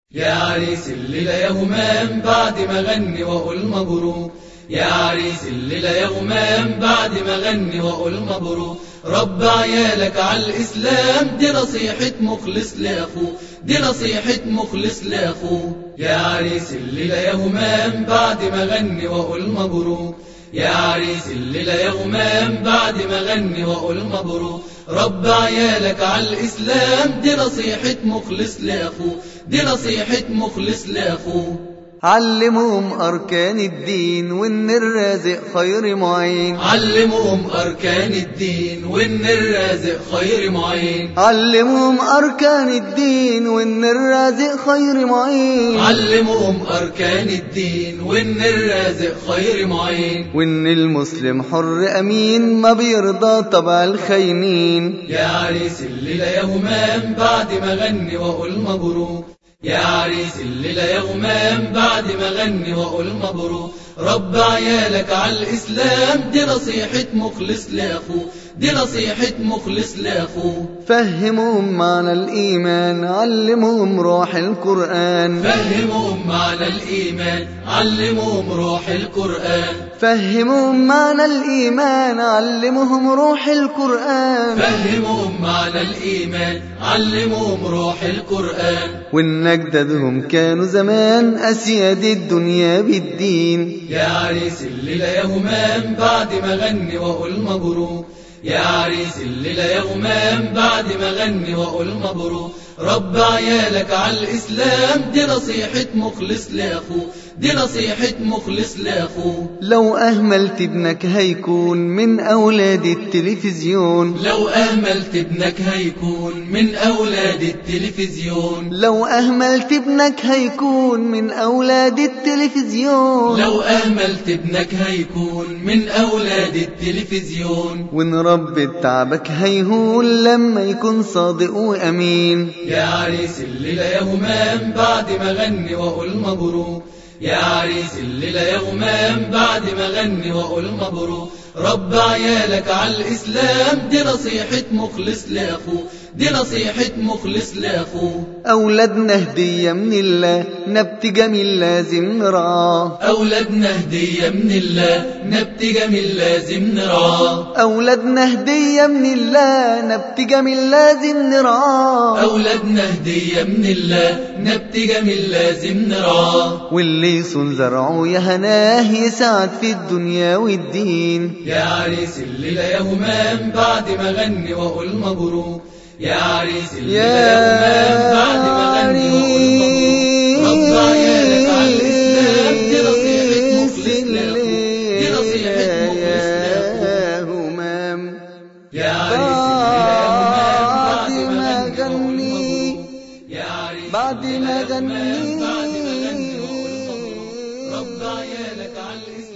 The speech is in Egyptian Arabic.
يا عريس الليلة يا همام بعد ما غني وأقول مبروك يا عريس الليلة يا همام بعد ما غني وأقول مبروك رب عيالك على الإسلام دي نصيحة مخلص لأخوه دي نصيحة مخلص لأخوه يا عريس الليلة يا همام بعد ما غني وأقول مبروك يا عريس الليلة يا همام بعد ما غني وأقول مبروك رب عيالك على الإسلام دي نصيحة مخلص لأخوه دي نصيحة مخلص لأخوه علمهم أركان الدين وإن الرازق خير معين علمهم أركان الدين وإن الرازق خير معين علمهم أركان الدين وإن الرازق خير معين علمهم أركان الدين وإن الرازق خير معين وإن المسلم حر أمين ما بيرضى طبع الخاينين يا عريس الليلة يا همام بعد ما غني وأقول مبروك يا عريس الليلة يا همام بعد ما غني وأقول مبروك رب عيالك على الإسلام دي نصيحة مخلص لأخوه دي نصيحة مخلص لأخوه فهمهم معنى الإيمان علمهم روح القرآن فهمهم معنى الإيمان علمهم روح القرآن فهمهم معنى الإيمان علمهم روح القرآن فهمهم معنى الإيمان علمهم روح القرآن وإن أجدادهم كانوا زمان أسياد الدنيا بالدين يا عريس الليلة يا همام بعد ما غني وأقول مبروك يا عريس الليلة يا همام بعد ما غني وأقول مبروك رب عيالك على الإسلام دي نصيحة مخلص لأخوه دي نصيحة مخلص لأخوه لو أهملت ابنك هيكون من أولاد التلفزيون لو أهملت ابنك هيكون من أولاد التلفزيون لو أهملت ابنك هيكون من أولاد التلفزيون لو أهملت ابنك هيكون من أولاد التلفزيون وإن رب تعبك هيهون لما يكون صادق وأمين يا عريس الليلة يا همام بعد ما غني وأقول مبروك يا عريس الليلة يا همام بعد ما غني وأقول مبروك رب عيالك على الإسلام دي نصيحة مخلص لأخوه دي نصيحة مخلص لأخوه أولادنا هدية من الله نبت جميل لازم نرعاه أولادنا هدية من الله نبت جميل لازم نرعاه أولادنا هدية من الله نبت جميل لازم نرعاه أولادنا هدية من الله نبت جميل لازم نرعاه واللي يصون زرعه يا هناه يسعد في الدنيا والدين يا عريس الليلة يا همام بعد ما غني وأقول مبروك يا عريس الليلة يا همام بعد ما غني وأقول مبروك رب عيالك على الإسلام دي نصيحة مخلص لأخوه دي نصيحة مخلص لأخوه يا همام يا عريس الليلة يا همام بعد بعد ما ما غني وأقول غني مبروك يا عريس بعد الليلة ما يا همام غني بعد ما غني وأقول مبروك رب عيالك على الإسلام